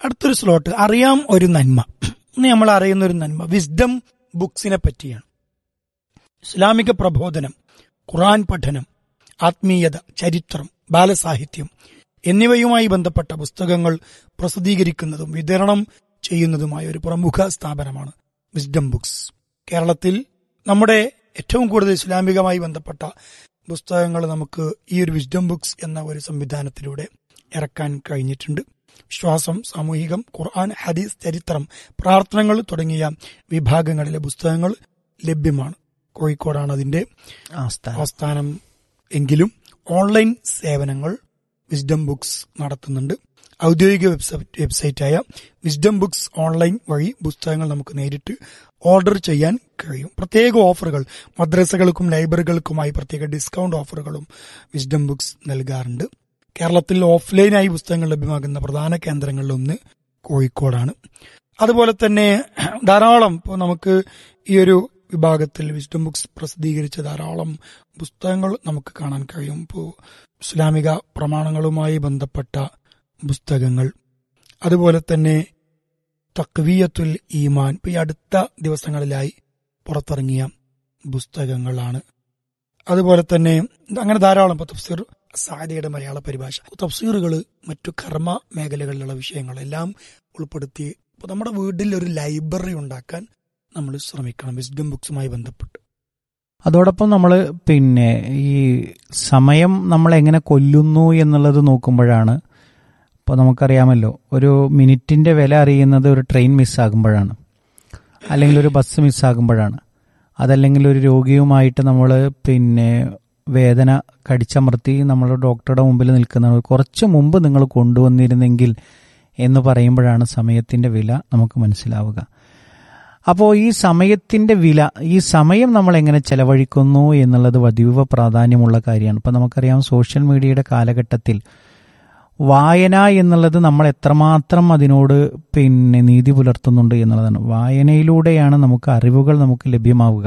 അടുത്തൊരു സ്ലോട്ട് അറിയാം ഒരു നന്മ ഇന്ന് നമ്മൾ അറിയുന്ന ഒരു നന്മ വിസ്ഡം ബുക്സിനെ പറ്റിയാണ് ഇസ്ലാമിക പ്രബോധനം ഖുറാൻ പഠനം ആത്മീയത ചരിത്രം ബാലസാഹിത്യം എന്നിവയുമായി ബന്ധപ്പെട്ട പുസ്തകങ്ങൾ പ്രസിദ്ധീകരിക്കുന്നതും വിതരണം ചെയ്യുന്നതുമായ ഒരു പ്രമുഖ സ്ഥാപനമാണ് വിസ്ഡം ബുക്സ് കേരളത്തിൽ നമ്മുടെ ഏറ്റവും കൂടുതൽ ഇസ്ലാമികമായി ബന്ധപ്പെട്ട പുസ്തകങ്ങൾ നമുക്ക് ഈ ഒരു വിസ്ഡം ബുക്സ് എന്ന ഒരു സംവിധാനത്തിലൂടെ ഇറക്കാൻ കഴിഞ്ഞിട്ടുണ്ട് വിശ്വാസം സാമൂഹികം ഖുർആൻ ഹദീസ് ചരിത്രം പ്രാർത്ഥനകൾ തുടങ്ങിയ വിഭാഗങ്ങളിലെ പുസ്തകങ്ങൾ ലഭ്യമാണ് കോഴിക്കോടാണ് അതിന്റെ ആസ്ഥാനം ആസ്ഥാനം എങ്കിലും ഓൺലൈൻ സേവനങ്ങൾ വിസ്ഡം ബുക്സ് നടത്തുന്നുണ്ട് ഔദ്യോഗിക വെബ്സൈറ്റ് വെബ്സൈറ്റായ വിസ്ഡം ബുക്സ് ഓൺലൈൻ വഴി പുസ്തകങ്ങൾ നമുക്ക് നേരിട്ട് ഓർഡർ ചെയ്യാൻ കഴിയും പ്രത്യേക ഓഫറുകൾ മദ്രസകൾക്കും ലൈബ്രറികൾക്കുമായി പ്രത്യേക ഡിസ്കൗണ്ട് ഓഫറുകളും വിസ്ഡം ബുക്സ് നൽകാറുണ്ട് കേരളത്തിൽ ഓഫ്ലൈനായി പുസ്തകങ്ങൾ ലഭ്യമാകുന്ന പ്രധാന കേന്ദ്രങ്ങളിലൊന്ന് കോഴിക്കോടാണ് അതുപോലെ തന്നെ ധാരാളം ഇപ്പോൾ നമുക്ക് ഈ ഒരു വിഭാഗത്തിൽ വിസ്ഡം ബുക്സ് പ്രസിദ്ധീകരിച്ച ധാരാളം പുസ്തകങ്ങൾ നമുക്ക് കാണാൻ കഴിയും ഇപ്പോൾ ഇസ്ലാമിക പ്രമാണങ്ങളുമായി ബന്ധപ്പെട്ട പുസ്തകങ്ങൾ അതുപോലെ തന്നെ തക്വിയത്തുൽ ഈമാൻ ഇപ്പൊ ഈ അടുത്ത ദിവസങ്ങളിലായി പുറത്തിറങ്ങിയ പുസ്തകങ്ങളാണ് അതുപോലെ തന്നെ അങ്ങനെ ധാരാളം ഇപ്പൊ തഫ്സീർ സാദിയുടെ മലയാള പരിഭാഷ തഫ്സീറുകൾ മറ്റു കർമ്മ മേഖലകളിലുള്ള വിഷയങ്ങളെല്ലാം ഉൾപ്പെടുത്തി ഇപ്പൊ നമ്മുടെ വീട്ടിൽ ഒരു ലൈബ്രറി ഉണ്ടാക്കാൻ നമ്മൾ ശ്രമിക്കണം വിസ്ഡം ബുക്സുമായി ബന്ധപ്പെട്ട് അതോടൊപ്പം നമ്മൾ പിന്നെ ഈ സമയം നമ്മൾ എങ്ങനെ കൊല്ലുന്നു എന്നുള്ളത് നോക്കുമ്പോഴാണ് ഇപ്പോൾ നമുക്കറിയാമല്ലോ ഒരു മിനിറ്റിന്റെ വില അറിയുന്നത് ഒരു ട്രെയിൻ മിസ്സാകുമ്പോഴാണ് അല്ലെങ്കിൽ ഒരു ബസ് മിസ്സാകുമ്പോഴാണ് അതല്ലെങ്കിൽ ഒരു രോഗിയുമായിട്ട് നമ്മൾ പിന്നെ വേദന കടിച്ചമർത്തി നമ്മൾ ഡോക്ടറുടെ മുമ്പിൽ നിൽക്കുന്ന കുറച്ച് മുമ്പ് നിങ്ങൾ കൊണ്ടുവന്നിരുന്നെങ്കിൽ എന്ന് പറയുമ്പോഴാണ് സമയത്തിന്റെ വില നമുക്ക് മനസ്സിലാവുക അപ്പോൾ ഈ സമയത്തിന്റെ വില ഈ സമയം നമ്മൾ എങ്ങനെ ചെലവഴിക്കുന്നു എന്നുള്ളത് അതീവ പ്രാധാന്യമുള്ള കാര്യമാണ് ഇപ്പം നമുക്കറിയാം സോഷ്യൽ മീഡിയയുടെ കാലഘട്ടത്തിൽ വായന എന്നുള്ളത് നമ്മൾ എത്രമാത്രം അതിനോട് പിന്നെ നീതി പുലർത്തുന്നുണ്ട് എന്നുള്ളതാണ് വായനയിലൂടെയാണ് നമുക്ക് അറിവുകൾ നമുക്ക് ലഭ്യമാവുക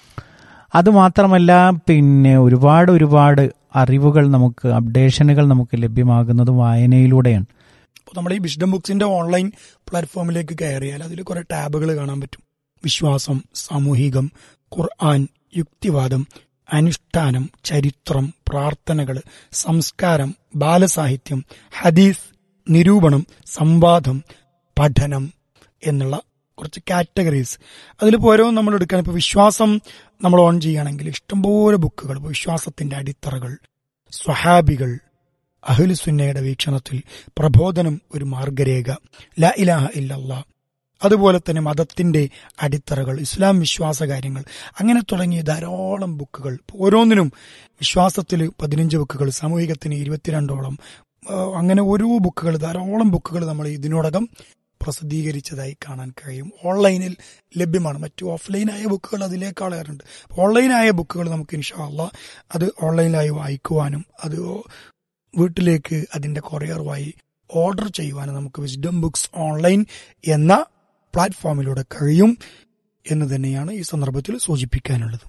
അതുമാത്രമല്ല പിന്നെ ഒരുപാട് ഒരുപാട് അറിവുകൾ നമുക്ക് അപ്ഡേഷനുകൾ നമുക്ക് ലഭ്യമാകുന്നത് വായനയിലൂടെയാണ് അപ്പോൾ നമ്മൾ ഈ വിഷ്ഡം ബുക്സിന്റെ ഓൺലൈൻ പ്ലാറ്റ്ഫോമിലേക്ക് കയറിയാൽ അതിൽ കുറെ ടാബുകൾ കാണാൻ പറ്റും വിശ്വാസം സാമൂഹികം ഖുർആൻ യുക്തിവാദം അനുഷ്ഠാനം ചരിത്രം പ്രാർത്ഥനകൾ സംസ്കാരം ബാലസാഹിത്യം ഹദീസ് നിരൂപണം സംവാദം പഠനം എന്നുള്ള കുറച്ച് കാറ്റഗറീസ് അതിലിപ്പോൾ ഓരോന്നും നമ്മൾ എടുക്കാൻ ഇപ്പോൾ വിശ്വാസം നമ്മൾ ഓൺ ചെയ്യുകയാണെങ്കിൽ ഇഷ്ടംപോലെ ബുക്കുകൾ ഇപ്പോൾ വിശ്വാസത്തിന്റെ അടിത്തറകൾ സ്വഹാബികൾ അഹ്ലുസുന്നയുടെ വീക്ഷണത്തിൽ പ്രബോധനം ഒരു മാർഗരേഖ ല ഇലാഹ ഇല്ലല്ലാ അതുപോലെ തന്നെ മതത്തിന്റെ അടിത്തറകൾ ഇസ്ലാം വിശ്വാസ കാര്യങ്ങൾ അങ്ങനെ തുടങ്ങിയ ധാരാളം ബുക്കുകൾ ഓരോന്നിനും വിശ്വാസത്തിൽ പതിനഞ്ച് ബുക്കുകൾ സാമൂഹികത്തിന് ഇരുപത്തിരണ്ടോളം ആ, അങ്ങനെ ഓരോ ബുക്കുകൾ ധാരാളം ബുക്കുകൾ നമ്മൾ ഇതിനോടകം പ്രസിദ്ധീകരിച്ചതായി കാണാൻ കഴിയും ഓൺലൈനിൽ ലഭ്യമാണ് മറ്റു ഓഫ്ലൈനായ ബുക്കുകൾ അതിലേക്കാളേറുണ്ട് ഓൺലൈനായ ബുക്കുകൾ നമുക്ക് ഇൻഷാല്ല അത് ഓൺലൈനിലായി വായിക്കുവാനും അത് വീട്ടിലേക്ക് അതിന്റെ കൊറിയർ വഴി ഓർഡർ ചെയ്യുവാനും നമുക്ക് വിസ്ഡം ബുക്സ് ഓൺലൈൻ എന്ന പ്ലാറ്റ്ഫോമിലൂടെ കഴിയും എന്ന് തന്നെയാണ് ഈ സന്ദർഭത്തിൽ സൂചിപ്പിക്കാനുള്ളത്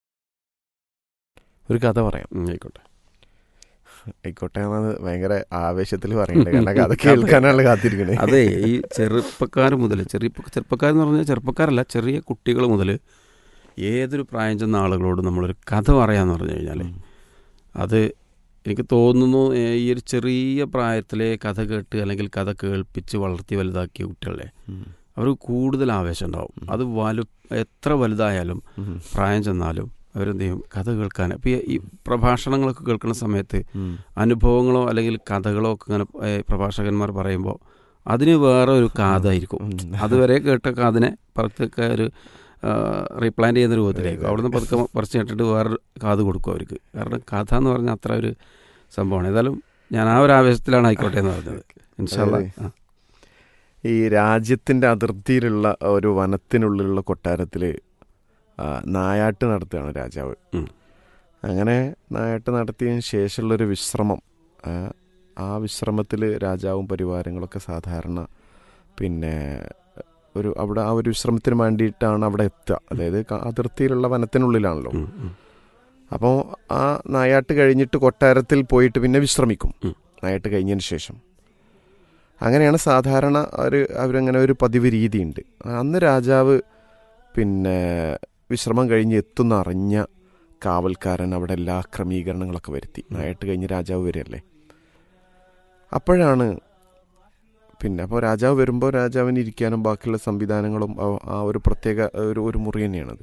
ഒരു കഥ പറയാം ഉം, ആയിക്കോട്ടെ ആയിക്കോട്ടെ എന്നത് ഭയങ്കര ആവേശത്തിൽ പറയണ്ടേ കാരണം കഥ കേൾക്കാനാണ് കാത്തിരിക്കണേ അതെ ഈ ചെറുപ്പക്കാർ മുതൽ ചെറിയ ചെറുപ്പക്കാരെന്ന് പറഞ്ഞാൽ ചെറുപ്പക്കാരല്ല ചെറിയ കുട്ടികൾ മുതൽ ഏതൊരു പ്രായം ചെന്ന ആളുകളോട് നമ്മളൊരു കഥ പറയാന്ന് പറഞ്ഞു കഴിഞ്ഞാൽ അത് എനിക്ക് തോന്നുന്നു ഏ, ഈ ഒരു ചെറിയ പ്രായത്തിലെ കഥ കേട്ട് അല്ലെങ്കിൽ കഥ കേൾപ്പിച്ച് വളർത്തി വലുതാക്കിയ കുട്ടികളെ ഉം. അവർക്ക് കൂടുതൽ ആവേശം ഉണ്ടാവും അത് വലു എത്ര വലുതായാലും ഉം. പ്രായം ചെന്നാലും അവരെന്ത് ചെയ്യും കഥ കേൾക്കാൻ അപ്പോൾ ഈ പ്രഭാഷണങ്ങളൊക്കെ കേൾക്കുന്ന സമയത്ത് ഉം. അനുഭവങ്ങളോ അല്ലെങ്കിൽ കഥകളോ ഒക്കെ ഇങ്ങനെ ഏ, പ്രഭാഷകന്മാർ പറയുമ്പോൾ അതിന് വേറെ ഒരു കാതായിരിക്കും ഉം. അതുവരെ കേട്ട കാതിനെ പതുക്കെ ഒരു റീപ്ലാന്റ് ചെയ്യുന്ന രൂപത്തിലേക്ക് അവിടുന്ന് പതുക്കെ പറിച്ച് കേട്ടിട്ട് വേറെ കാത് കൊടുക്കും അവർക്ക് കാരണം കഥ എന്ന് പറഞ്ഞാൽ അത്ര ഒരു സംഭവമാണ് ഏതായാലും ഞാൻ ആ ഒരു ആവേശത്തിലാണ് ആയിക്കോട്ടെ എന്ന് പറഞ്ഞത് ഇൻഷാല്ല അതെ. ഈ രാജ്യത്തിന്റെ അതിർത്തിയിലുള്ള ഒരു വനത്തിനുള്ളിലുള്ള കൊട്ടാരത്തില് ആ, നായാട്ട് നടത്തുകയാണ് രാജാവ് ഉം. അങ്ങനെ നായാട്ട് നടത്തിയതിന് ശേഷമുള്ളൊരു വിശ്രമം ആ, ആ വിശ്രമത്തിൽ രാജാവും പരിവാരങ്ങളൊക്കെ സാധാരണ പിന്നെ ഒരു അവിടെ ആ ഒരു വിശ്രമത്തിന് വേണ്ടിയിട്ടാണ് അവിടെ എത്തുക അതായത് ക- അതിർത്തിയിലുള്ള വനത്തിനുള്ളിലാണല്ലോ അപ്പോൾ ആ നായാട്ട് കഴിഞ്ഞിട്ട് കൊട്ടാരത്തിൽ പോയിട്ട് പിന്നെ വിശ്രമിക്കും ഉം. നായാട്ട് കഴിഞ്ഞതിന് ശേഷം അങ്ങനെയാണ് സാധാരണ ഒരു അവരങ്ങനെ ഒരു പതിവ് രീതിയുണ്ട് അന്ന് രാജാവ് പിന്നെ വിശ്രമം കഴിഞ്ഞ് എത്തുന്ന അറിഞ്ഞ കാവൽക്കാരൻ അവിടെ എല്ലാ ക്രമീകരണങ്ങളൊക്കെ വരുത്തി നായിട്ട് കഴിഞ്ഞ് രാജാവ് വരികയല്ലേ അപ്പോഴാണ് പിന്നെ അപ്പോൾ രാജാവ് വരുമ്പോൾ രാജാവിന് ഇരിക്കാനും ബാക്കിയുള്ള സംവിധാനങ്ങളും ആ- ആ ഒരു പ്രത്യേക ഒരു ഒരു മുറി തന്നെയാണത്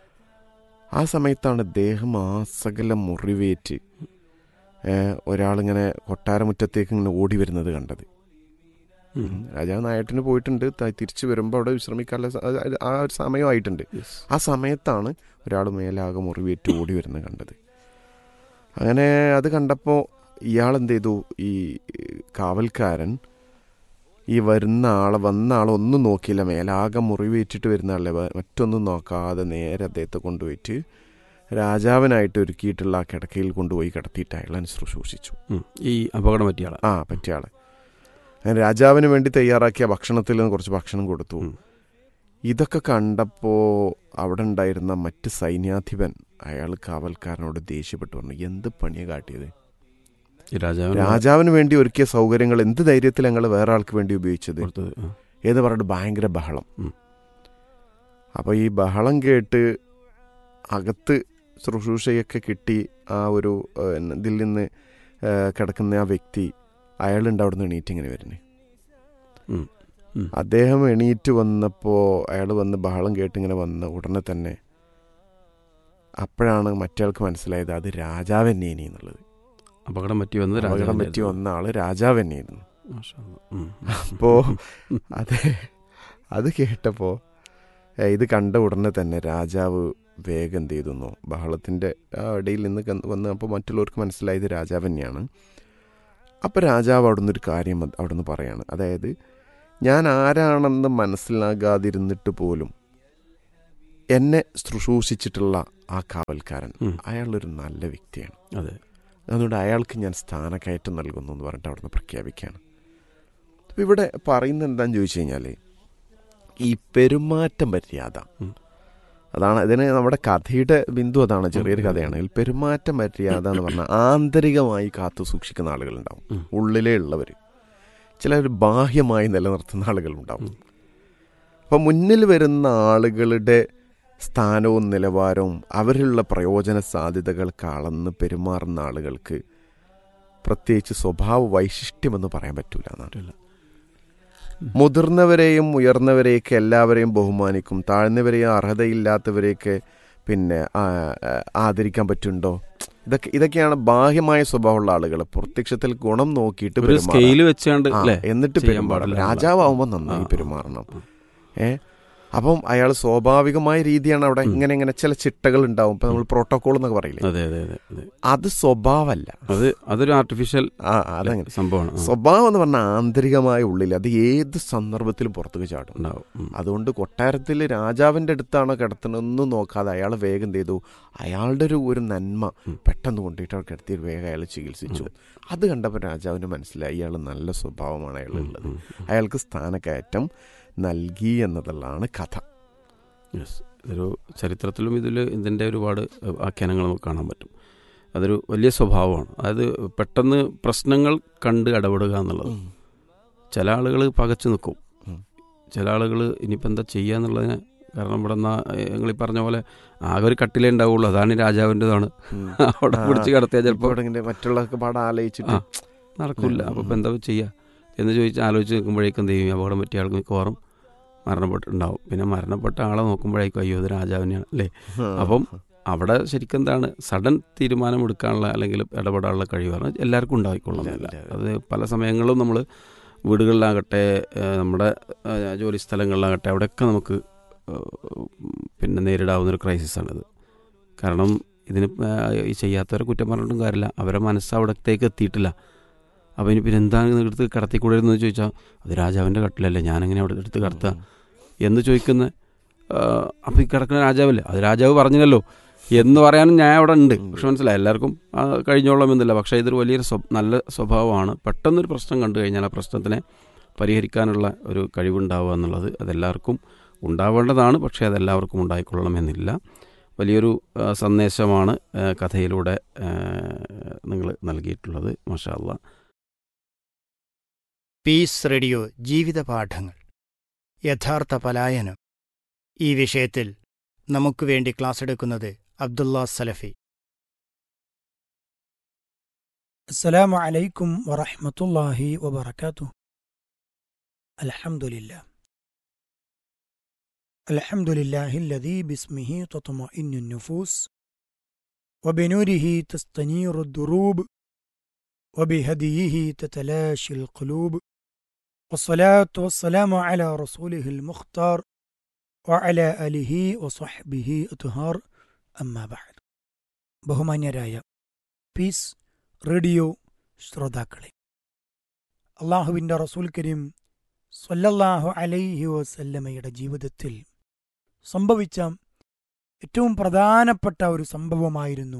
ആ സമയത്താണ് ദേഹം ആസകലം മുറിവേറ്റ് ഏഹ്, ഒരാളിങ്ങനെ കൊട്ടാരമുറ്റത്തേക്ക് ഇങ്ങനെ ഓടി വരുന്നത് കണ്ടത് ഉം. രാജാവ് നായട്ടിന് പോയിട്ടുണ്ട് ത- തിരിച്ചു വരുമ്പോൾ അവിടെ വിശ്രമിക്കാനുള്ള സ- അത് ആ ഒരു സമയമായിട്ടുണ്ട് Yes. ആ സമയത്താണ് ഒരാൾ മേലാകെ മുറിവേറ്റ് ഓടി വരുന്നത് കണ്ടത് അങ്ങനെ അത് കണ്ടപ്പോൾ ഇയാൾ എന്ത് ചെയ്തു ഈ കാവൽക്കാരൻ ഈ വരുന്ന ആളെ വന്ന ആളെ ഒന്നും നോക്കിയില്ല മേലാകെ മുറിവേറ്റിട്ട് വരുന്ന ആളെ വ- മറ്റൊന്നും നോക്കാതെ നേരെ അദ്ദേഹത്തെ കൊണ്ടുപോയിട്ട് രാജാവിനായിട്ട് ഒരുക്കിയിട്ടുള്ള ആ കിടക്കയിൽ കൊണ്ടുപോയി കിടത്തിയിട്ട് അയാളെ ശുശ്രൂഷിച്ചു ഉം. ഈ അപകടം പറ്റിയ ആളെ ആ പറ്റിയ ആളെ അങ്ങനെ രാജാവിന് വേണ്ടി തയ്യാറാക്കിയ ഭക്ഷണത്തിൽ നിന്ന് കുറച്ച് ഭക്ഷണം കൊടുത്തു ഉം. ഇതൊക്കെ കണ്ടപ്പോൾ അവിടെ ഉണ്ടായിരുന്ന മറ്റ് സൈന്യാധിപൻ അയാൾ കാവൽക്കാരനോട് ദേഷ്യപ്പെട്ടു പറഞ്ഞു എന്ത് പണിയാണ് കാട്ടിയത് ഈ രാജാവിന് രാജാവിന് വേണ്ടി ഒരുക്കിയ സൗകര്യങ്ങൾ എന്ത് ധൈര്യത്തിൽ ഞങ്ങൾ വേറെ ആൾക്ക് വേണ്ടി ഉപയോഗിച്ചത് കൊടുത്തത് ആ. എന്ന് പറഞ്ഞിട്ട് ഭയങ്കര ബഹളം ഉം. അപ്പോൾ ഈ ബഹളം കേട്ട് അകത്ത് ശുശ്രൂഷയൊക്കെ കിട്ടി ആ ഒരു ഏഹ്, ഇതിൽ നിന്ന് ഏഹ്, കിടക്കുന്ന ആ വ്യക്തി അയാളുണ്ട് അവിടെ നിന്ന് എണീറ്റ് ഇങ്ങനെ വരുന്നത് ഉം. ഉം. അദ്ദേഹം എണീറ്റ് വന്നപ്പോൾ അയാൾ വന്ന് ബഹളം കേട്ട് ഇങ്ങനെ വന്ന ഉടനെ തന്നെ അപ്പോഴാണ് മറ്റയാൾക്ക് മനസ്സിലായത് അത് രാജാവ് തന്നെയാണ് എന്നുള്ളത് അപകടം പറ്റി വന്നത് അപകടം രാജാവിന്റെ പറ്റി വന്ന ആള് രാജാവ് തന്നെയായിരുന്നു മാഷാ അല്ലാ. ഉം. അപ്പോ അത് അത് കേട്ടപ്പോൾ ഇത് കണ്ട ഉടനെ തന്നെ രാജാവ് വേഗം എന്ത് ചെയ്തു ബഹളത്തിൻ്റെ ആ ഇടയിൽ നിന്ന് കന്ന് വന്ന് അപ്പോൾ മറ്റുള്ളവർക്ക് മനസ്സിലായത് രാജാവ് തന്നെയാണ് അപ്പോൾ രാജാവ് അവിടുന്ന് ഒരു കാര്യം അത് അവിടുന്ന് പറയാണ് അതായത് ഞാൻ ആരാണെന്ന് മനസ്സിലാകാതിരുന്നിട്ട് പോലും എന്നെ ശുശ്രൂഷിച്ചിട്ടുള്ള ആ കാവൽക്കാരൻ ഉം. അയാളൊരു നല്ല വ്യക്തിയാണ് അതെ അതുകൊണ്ട് അയാൾക്ക് ഞാൻ സ്ഥാനക്കയറ്റം നൽകുന്നു എന്ന് പറഞ്ഞിട്ട് അവിടുന്ന് പ്രഖ്യാപിക്കുകയാണ് അപ്പം ഇവിടെ പറയുന്നത് എന്താണെന്ന് ചോദിച്ചു കഴിഞ്ഞാൽ ഈ പെരുമാറ്റ മര്യാദ ഉം. അതാണ് ഇതിന് നമ്മുടെ കഥയുടെ ബിന്ദു അതാണ് ചെറിയൊരു ഉം. കഥയാണ് ഇതിൽ പെരുമാറ്റ മര്യാദ എന്ന് പറഞ്ഞാൽ ആന്തരികമായി കാത്തു സൂക്ഷിക്കുന്ന ആളുകളുണ്ടാവും ഉം. ഉള്ളിലേ ഉള്ളവർ ചിലർ ബാഹ്യമായി നിലനിർത്തുന്ന ആളുകളുണ്ടാവും ഉം. അപ്പം മുന്നിൽ വരുന്ന ആളുകളുടെ സ്ഥാനവും നിലവാരവും അവരിലുള്ള പ്രയോജന സാധ്യതകൾക്ക് അളന്ന് പെരുമാറുന്ന ആളുകൾക്ക് പ്രത്യേകിച്ച് സ്വഭാവ വൈശിഷ്ട്യമെന്ന് പറയാൻ പറ്റൂല എന്നാണ് പറ്റില്ല. മുതിർന്നവരെയും ഉയർന്നവരെയൊക്കെ എല്ലാവരെയും ബഹുമാനിക്കും താഴ്ന്നവരെയും അർഹതയില്ലാത്തവരെയൊക്കെ പിന്നെ ആ, ആ, ആദരിക്കാൻ പറ്റുണ്ടോ ഇതൊക്കെ ഇതൊക്കെയാണ് ബാഹ്യമായ സ്വഭാവമുള്ള ആളുകൾ പ്രത്യക്ഷത്തിൽ ഗുണം നോക്കിയിട്ട് ഒരു പെരുമാറാം. സ്കെയിൽ വെച്ചാണ്ട് ആ, അല്ലേ എന്നിട്ട് ചെയ്യാൻ പെരുമാറണം പാടില്ല രാജാവുമ്പോൾ നന്നായി ആ, പെരുമാറണം ആ. ഏ അപ്പം അയാൾ സ്വാഭാവികമായ രീതിയാണ് അവിടെ ഉം. ഇങ്ങനെ ഇങ്ങനെ ചില ചിട്ടകൾ ഉണ്ടാവും ഇപ്പൊ നമ്മൾ പ്രോട്ടോകോൾ എന്നൊക്കെ പറയില്ലേ അതെ അതെ അതെ അതെ അത് സ്വഭാവമല്ല അത് അതൊരു ആർട്ടിഫിഷ്യൽ ആ അതങ്ങനെ സംഭവമാണ് ആ, സ്വഭാവം എന്ന് പറഞ്ഞാൽ ആന്തരികമായ ഉള്ളിൽ അത് ഏത് സന്ദർഭത്തിലും പുറത്തേക്ക് ചാടും ഉണ്ടാവും ഉം. അതുകൊണ്ട് കൊട്ടാരത്തിൽ രാജാവിൻ്റെ അടുത്താണോ കിടത്തണമെന്ന് നോക്കാതെ അയാൾ വേഗം എന്ത് ചെയ്തു അയാളുടെ ഒരു ഒരു നന്മ ഉം. പെട്ടെന്ന് കൊണ്ടിട്ട് അവിടെ കിടത്തി വേഗം അയാൾ ചികിത്സിച്ചു അത് കണ്ടപ്പോൾ രാജാവിന് മനസ്സിലായി ഇയാൾ നല്ല സ്വഭാവമാണ് അയാളുള്ളത് ഉം, ഉം. അയാൾക്ക് സ്ഥാനക്കയറ്റം നൽകി എന്നതുള്ളതാണ് കഥ യെസ് ഇതൊരു ചരിത്രത്തിലും ഇതിൽ ഇതിൻ്റെ ഒരുപാട് ആഖ്യാനങ്ങൾ നമുക്ക് കാണാൻ പറ്റും അതൊരു വലിയ സ്വഭാവമാണ് അതായത് പെട്ടെന്ന് പ്രശ്നങ്ങൾ കണ്ട് ഇടപെടുക എന്നുള്ളത് ചില ആളുകൾ പകച്ചു നിൽക്കും ഉം. ചില ആളുകൾ ഇനിയിപ്പോൾ എന്താ ചെയ്യുക എന്നുള്ളതിന് കാരണം ഇവിടെ നിന്നാ നിങ്ങൾ ഈ പറഞ്ഞ പോലെ ആകെ ഒരു കട്ടിലേ ഉണ്ടാവുള്ളൂ അതാണ് ഈ രാജാവിൻ്റെതാണ് ഉം. അവിടെ ആ, പിടിച്ച് കിടത്തിയാൽ ചിലപ്പോൾ ഇപ്പോൾ ഇങ്ങനെ മറ്റുള്ളവർക്ക് പാടെ ആലോചിച്ചിട്ട് ആ. നടക്കില്ല ഉം. അപ്പോൾ ഇപ്പം എന്താ ചെയ്യുക എന്ന് ചോദിച്ച് ആലോചിച്ച് നിൽക്കുമ്പോഴേക്കും എന്ത് ചെയ്യും അപകടം പറ്റിയ ആൾക്ക് മിക്കവാറും മരണപ്പെട്ടിട്ടുണ്ടാവും പിന്നെ മരണപ്പെട്ട ആളെ നോക്കുമ്പോഴേക്കും അയ്യോ ഇത് രാജാവിനെയാണ് അല്ലേ അപ്പം അവിടെ ശരിക്കും എന്താണ് സഡൻ തീരുമാനം എടുക്കാനുള്ള അല്ലെങ്കിൽ ഇടപെടാനുള്ള കഴിവാണ് എല്ലാവർക്കും ഉണ്ടായിക്കൊള്ളുന്നില്ല ഇല്ല, ഇല്ല. അത് പല സമയങ്ങളിലും നമ്മൾ വീടുകളിലാകട്ടെ ഏഹ് നമ്മുടെ ഏഹ് ജോലി സ്ഥലങ്ങളിലാകട്ടെ അവിടെയൊക്കെ നമുക്ക് ഏഹ് പിന്നെ നേരിടാവുന്ന ഒരു ക്രൈസിസാണിത് കാരണം ഇതിന് ഏഹ് ഈ ചെയ്യാത്തവരെ കുറ്റം പറഞ്ഞിട്ടും കാര്യമില്ല അവരെ മനസ്സ് അവിടത്തേക്ക് എത്തിയിട്ടില്ല അപ്പോൾ ഇനി പിന്നെ എന്താണ് എടുത്ത് കടത്തിക്കൂടരുന്ന് ചോദിച്ചാൽ അത് രാജാവിൻ്റെ കട്ടിലല്ലേ ഞാനെങ്ങനെ അവിടെ എടുത്ത് കടത്തുക എന്ന് ചോദിക്കുന്ന അപ്പോൾ ഈ കിടക്കുന്ന രാജാവല്ലേ അത് രാജാവ് പറഞ്ഞില്ലല്ലോ എന്ന് പറയാനും ഞാൻ അവിടെ ഉണ്ട് ഉണ്ട്. പക്ഷെ മനസ്സിലായി എല്ലാവർക്കും ആ, കഴിഞ്ഞോളാം എന്നില്ല പക്ഷേ ഇതൊരു വലിയൊരു സ്വ- നല്ല സ്വഭാവമാണ് പെട്ടെന്നൊരു പ്രശ്നം കണ്ടു കഴിഞ്ഞാൽ ആ പ്രശ്നത്തിനെ പരിഹരിക്കാനുള്ള ഒരു കഴിവുണ്ടാവുക എന്നുള്ളത് അതെല്ലാവർക്കും ഉണ്ടാവേണ്ടതാണ് പക്ഷേ അതെല്ലാവർക്കും ഉണ്ടായിക്കൊള്ളണമെന്നില്ല വലിയൊരു ആ, സന്ദേശമാണ് ആ, കഥയിലൂടെ നിങ്ങൾ നൽകിയിട്ടുള്ളത് മാഷാ അള്ളാ പീസ് റേഡിയോ ജീവിതപാഠങ്ങൾ യഥാർത്ഥ പലായനം ഈ വിഷയത്തിൽ നമുക്ക് വേണ്ടി ക്ലാസ് എടുക്കുന്നത് അബ്ദുള്ള സലഫി السلام عليكم ورحمة الله وبركاته الحمد لله الحمد لله الذي باسمه تطمئن النفوس وبنوره تستنير الدروب وبهديه تتلاشى القلوب والصلاة والسلام على رسوله المختار وعلى آله وصحبه أطهار أما بعد ബഹുമാന്യരായ പീസ് റേഡിയോ ശ്രോതാക്കളെ അള്ളാഹുവിൻ്റെ റസൂൽ കരീം സ്വല്ലല്ലാഹു അലൈഹി വസല്ലമയുടെ ജീവിതത്തിൽ സംഭവിച്ച ഏറ്റവും പ്രധാനപ്പെട്ട ഒരു സംഭവമായിരുന്നു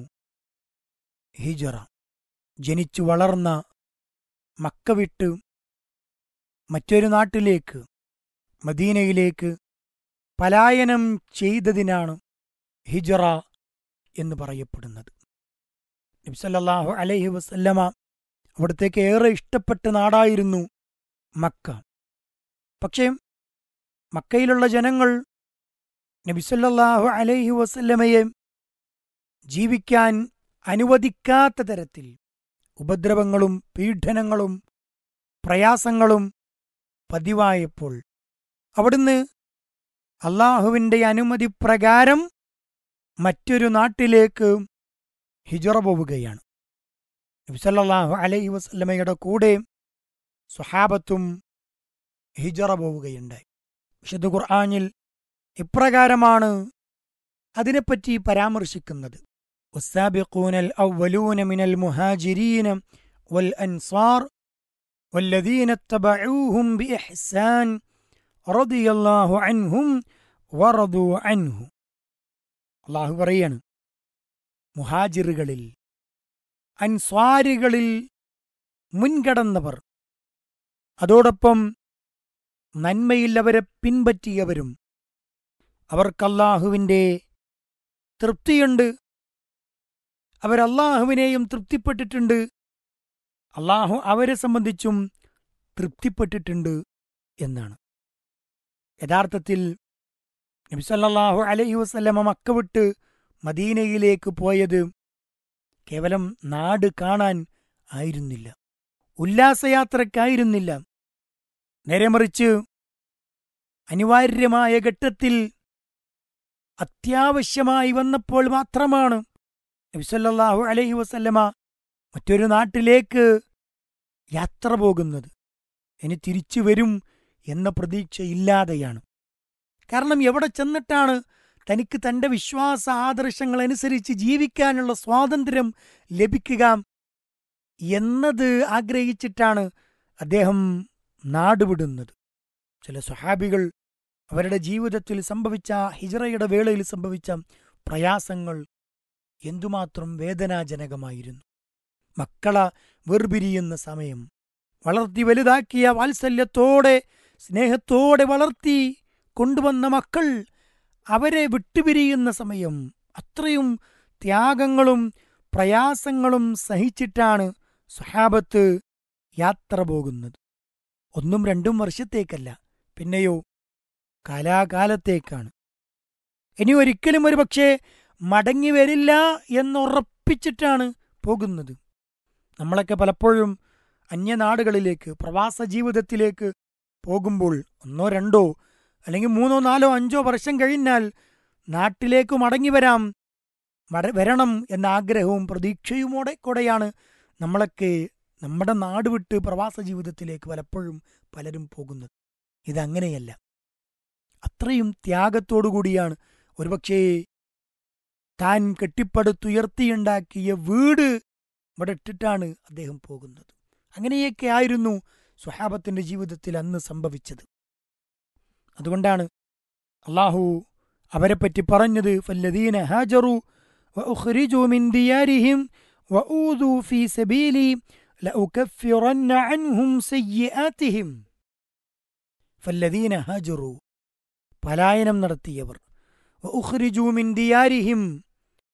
ഹിജറ ജനിച്ചു വളർന്ന മക്ക വിട്ട് മറ്റൊരു നാട്ടിലേക്ക് മദീനയിലേക്ക് പലായനം ചെയ്തതിനാണ് ഹിജറ എന്ന് പറയപ്പെടുന്നത് നബ്സല്ലാഹു അലൈഹി വസല്ലമ അവിടത്തേക്ക് ഏറെ ഇഷ്ടപ്പെട്ട നാടായിരുന്നു മക്ക പക്ഷേ മക്കയിലുള്ള ജനങ്ങൾ നബിസല്ലാഹു അലൈഹി വസല്ലമയെ ജീവിക്കാൻ അനുവദിക്കാത്ത തരത്തിൽ ഉപദ്രവങ്ങളും പീഡനങ്ങളും പ്രയാസങ്ങളും പതിവായപ്പോൾ അവിടുന്ന് അള്ളാഹുവിൻ്റെ അനുമതി പ്രകാരം മറ്റൊരു നാട്ടിലേക്ക് ഹിജറ പോവുകയാണ് നബിസല്ലാഹു അലൈഹി വസല്ലമയുടെ കൂടെ സ്വഹാബത്തും ഹിജറ പോവുകയുണ്ടായി വിശുദ്ധ ഖുർആാനിൽ ഇപ്രകാരമാണ് അതിനെപ്പറ്റി പരാമർശിക്കുന്നത് والسابقون الأولون من المهاجرين والأنصار والذين اتبعوهم بإحسان رضي الله عنهم ورضوا عنه الله പറയാണ് മുഹാജിറുകളിൽ അൻസ്വാരികളിൽ മുൻകടന്നവർ അതോടൊപ്പം നന്മയിൽ അവരെ പിൻപറ്റിയവരും അവർക്കല്ലാഹുവിൻ്റെ തൃപ്തിയുണ്ട് അവരല്ലാഹുവിനെയും തൃപ്തിപ്പെട്ടിട്ടുണ്ട് അള്ളാഹു അവരെ സംബന്ധിച്ചും തൃപ്തിപ്പെട്ടിട്ടുണ്ട് എന്നാണ് യഥാർത്ഥത്തിൽ നബിസല്ലാഹു അലൈഹി വസല്ലമ മക്ക വിട്ട് മദീനയിലേക്ക് പോയത് കേവലം നാട് കാണാൻ ആയിരുന്നില്ല ഉല്ലാസയാത്രക്കായിരുന്നില്ല നേരെ മറിച്ച് അനിവാര്യമായ ഘട്ടത്തിൽ അത്യാവശ്യമായി വന്നപ്പോൾ മാത്രമാണ് നബിസല്ലാഹു അലൈഹി വസല്ലമ മറ്റൊരു നാട്ടിലേക്ക് യാത്ര പോകുന്നത് ഇനി തിരിച്ചു വരും എന്ന പ്രതീക്ഷയില്ലാതെയാണ് കാരണം എവിടെ ചെന്നിട്ടാണ് തനിക്ക് തന്റെ വിശ്വാസ ആദർശങ്ങൾ അനുസരിച്ച് ജീവിക്കാനുള്ള സ്വാതന്ത്ര്യം ലഭിക്കുക എന്നത് ആഗ്രഹിച്ചിട്ടാണ് അദ്ദേഹം നാടുവിടുന്നത് ചില സ്വഹാബികൾ അവരുടെ ജീവിതത്തിൽ സംഭവിച്ച ഹിജറയുടെ വേളയിൽ സംഭവിച്ച പ്രയാസങ്ങൾ എന്തുമാത്രം വേദനാജനകമായിരുന്നു മക്കള വേർപിരിയുന്ന സമയം വളർത്തി വലുതാക്കിയ വാത്സല്യത്തോടെ സ്നേഹത്തോടെ വളർത്തി കൊണ്ടുവന്ന മക്കൾ അവരെ വിട്ടുപിരിയുന്ന സമയം അത്രയും ത്യാഗങ്ങളും പ്രയാസങ്ങളും സഹിച്ചിട്ടാണ് സ്വഹാബത്ത് യാത്ര പോകുന്നത് ഒന്നും രണ്ടും വർഷത്തേക്കല്ല പിന്നെയോ കാലാകാലത്തേക്കാണ് ഇനി ഒരിക്കലും ഒരു പക്ഷേ മടങ്ങി വരില്ല എന്നുറപ്പിച്ചിട്ടാണ് പോകുന്നത് നമ്മളൊക്കെ പലപ്പോഴും അന്യനാടുകളിലേക്ക് പ്രവാസ ജീവിതത്തിലേക്ക് പോകുമ്പോൾ ഒന്നോ രണ്ടോ അല്ലെങ്കിൽ മൂന്നോ നാലോ അഞ്ചോ വർഷം കഴിഞ്ഞാൽ നാട്ടിലേക്ക് മടങ്ങി വരാം മട വരണം എന്ന ആഗ്രഹവും പ്രതീക്ഷയുമോടെ കൂടെയാണ് നമ്മളൊക്കെ നമ്മുടെ നാട് വിട്ട് പ്രവാസ ജീവിതത്തിലേക്ക് പലപ്പോഴും പലരും പോകുന്നത് ഇതങ്ങനെയല്ല അത്രയും ത്യാഗത്തോടുകൂടിയാണ് ഒരുപക്ഷേ താൻ കെട്ടിപ്പടുത്തുയർത്തിയുണ്ടാക്കിയ വീട് ഇവിടെ ഇട്ടിട്ടാണ് അദ്ദേഹം പോകുന്നത് അങ്ങനെയൊക്കെ ആയിരുന്നു സുഹാബത്തിന്റെ ജീവിതത്തിൽ അന്ന് സംഭവിച്ചത് അതുകൊണ്ടാണ് അള്ളാഹു അവരെപ്പറ്റി പറഞ്ഞത് ഫല്ലദീന ഹാജറു وأخرجوا من ديارهم وأوذوا في سبيلي لأكفرن عنهم سيئاتهم فالذين هاجروا പലായനം നടത്തിയവർ ഉഖ്രിജു മിൻ ദിയാരിഹിം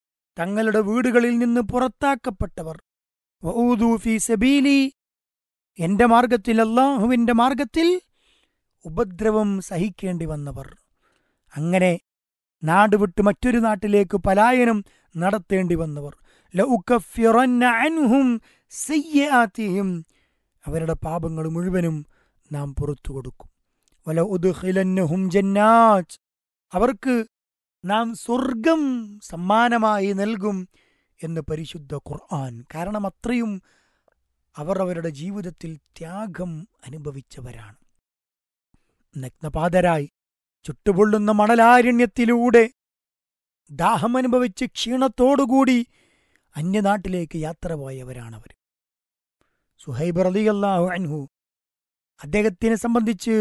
തങ്ങളുടെ വീടുകളിൽ നിന്ന് പുറത്താക്കപ്പെട്ടവർ വഊദു ഫീ സബീലി എന്റെ മാർഗത്തിൽ അള്ളാഹുവിന്റെ മാർഗത്തിൽ ഉപദ്രവം സഹിക്കേണ്ടി വന്നവർ അങ്ങനെ നാട് വിട്ട് മറ്റൊരു നാട്ടിലേക്ക് പലായനം നടത്തേണ്ടി വന്നവർ ലഉകഫിറന്ന അൻഹും സയ്യിആതിഹിം അവരുടെ പാപങ്ങൾ മുഴുവനും നാം പുറത്തു കൊടുക്കും വല ഉദ്ഖിലന്നഹും ജന്നാത്ത് അവർക്ക് നാം സ്വർഗം സമ്മാനമായി നൽകും എന്ന് പരിശുദ്ധ ഖുർആൻ കാരണം അത്രയും അവർ അവരുടെ ജീവിതത്തിൽ ത്യാഗം അനുഭവിച്ചവരാണ് നഗ്നപാതരായി ചുട്ടുപൊള്ളുന്ന മണലാരണ്യത്തിലൂടെ ദാഹം അനുഭവിച്ച് ക്ഷീണത്തോടുകൂടി അന്യനാട്ടിലേക്ക് യാത്ര പോയവരാണവർ സുഹൈബ് റളിയല്ലാഹു അൻഹു അദ്ദേഹത്തിനെ സംബന്ധിച്ച്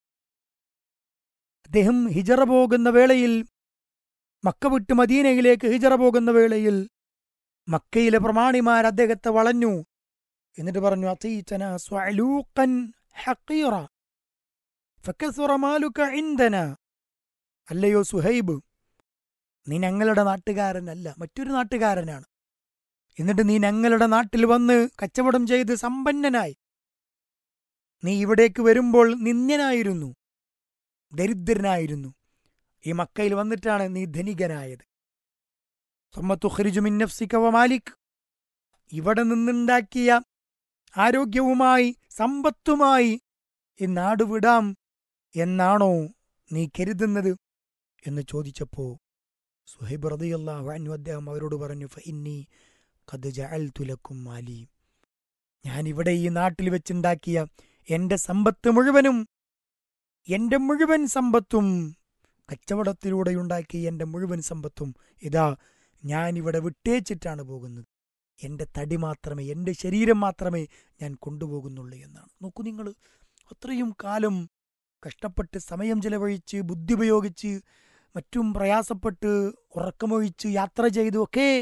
അദ്ദേഹം ഹിജറ പോകുന്ന വേളയിൽ മക്ക വിട്ട് മദീനയിലേക്ക് ഹിജറ പോകുന്ന വേളയിൽ മക്കയിലെ പ്രമാണിമാർ അദ്ദേഹത്തെ വളഞ്ഞു എന്നിട്ട് പറഞ്ഞു അതീതന സ്വഅലൂഖൻ ഹഖീറ ഫക്കസുറ മാലുക ഇൻദന അല്ലയോ സുഹൈബ് നീ ഞങ്ങളുടെ നാട്ടുകാരനല്ല മറ്റൊരു നാട്ടുകാരനാണ് എന്നിട്ട് നീ ഞങ്ങളുടെ നാട്ടിൽ വന്ന് കച്ചവടം ചെയ്ത് സമ്പന്നനായി നീ ഇവിടേക്ക് വരുമ്പോൾ നിന്ദ്യനായിരുന്നു ദരിദ്രനായിരുന്നു ഈ മക്കയിൽ വന്നിട്ടാണ് നീ ധനികനായത് സമ്മത്തുഖരിജുമിൻ നഫ്സിക വ മാലിക് ഇവിടെ നിന്നുണ്ടാക്കിയ ആരോഗ്യവുമായി സമ്പത്തുമായി ഈ നാട് വിടാം എന്നാണോ നീ കരുതുന്നത് എന്ന് ചോദിച്ചപ്പോ സുഹൈബ് റളിയല്ലാഹു അൻഹു അദ്ദേഹം അവരോട് പറഞ്ഞു ഫഇന്നി ഖദ് ജഅൽതു ലക്കും മാലി ഞാൻ ഇവിടെ ഈ നാട്ടിൽ വെച്ചുണ്ടാക്കിയ എന്റെ സമ്പത്ത് മുഴുവനും എന്റെ മുഴുവൻ സമ്പത്തും കച്ചവടത്തിലൂടെ ഉണ്ടാക്കിയ എന്റെ മുഴുവൻ സമ്പത്തും ഇതാ ഞാൻ ഇവിടെ വിട്ടേച്ചിട്ടാണ് പോകുന്നത് എന്റെ തടി മാത്രമേ എന്റെ ശരീരം മാത്രമേ ഞാൻ കൊണ്ടുപോകുന്നുള്ളൂ എന്നാണ് നോക്കൂ നിങ്ങൾ അത്രയും കാലം കഷ്ടപ്പെട്ട് സമയം ചെലവഴിച്ച് ബുദ്ധി ഉപയോഗിച്ച് മറ്റും പ്രയാസപ്പെട്ട് ഉറക്കമൊഴിച്ച് യാത്ര ചെയ്തു ഒക്കെ